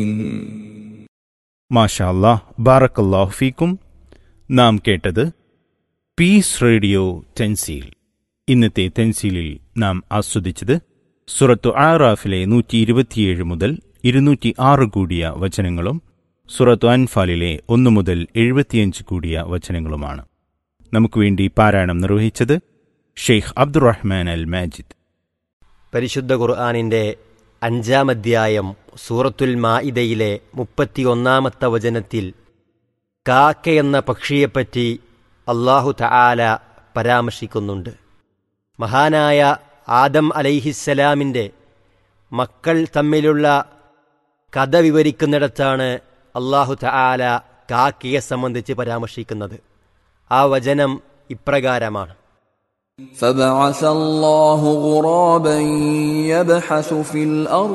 മാഷാ അല്ലാഹ് ബാറക്കല്ലാഹു ഫീക്കും നാം കേട്ടത് പീസ് റേഡിയോ തെൻസീൽ ഇന്നത്തെ തെൻസീലിൽ നാം ആസ്വദിച്ചത് സുറത്തു ആറാഫിലെ നൂറ്റി ഇരുപത്തിയേഴ് മുതൽ ഇരുന്നൂറ്റി ആറ് കൂടിയ വചനങ്ങളും സുറത്തു അൻഫാലിലെ ഒന്ന് മുതൽ എഴുപത്തിയഞ്ച് കൂടിയ വചനങ്ങളുമാണ് നമുക്ക് വേണ്ടി പാരായണം നിർവഹിച്ചത് ഷെയ്ഖ് അബ്ദുറഹ്മാൻ അൽ മാജിദ് പരിശുദ്ധ ഖുർആാനിൻ്റെ അഞ്ചാം അധ്യായം സൂറത്തുൽ മാഇദയിലെ മുപ്പത്തിയൊന്നാമത്തെ വചനത്തിൽ കാക്ക എന്ന പക്ഷിയെപ്പറ്റി അള്ളാഹു തആല പരാമർശിക്കുന്നുണ്ട് മഹാനായ ആദം അലൈഹിസ്സലാമിൻ്റെ മക്കൾ തമ്മിലുള്ള കഥ വിവരിക്കുന്നിടത്താണ് അള്ളാഹു തആല കാക്കയെ സംബന്ധിച്ച് പരാമർശിക്കുന്നത് ആ വചനം ഇപ്രകാരമാണ് فبعث الله غرابا يبحث في الأرض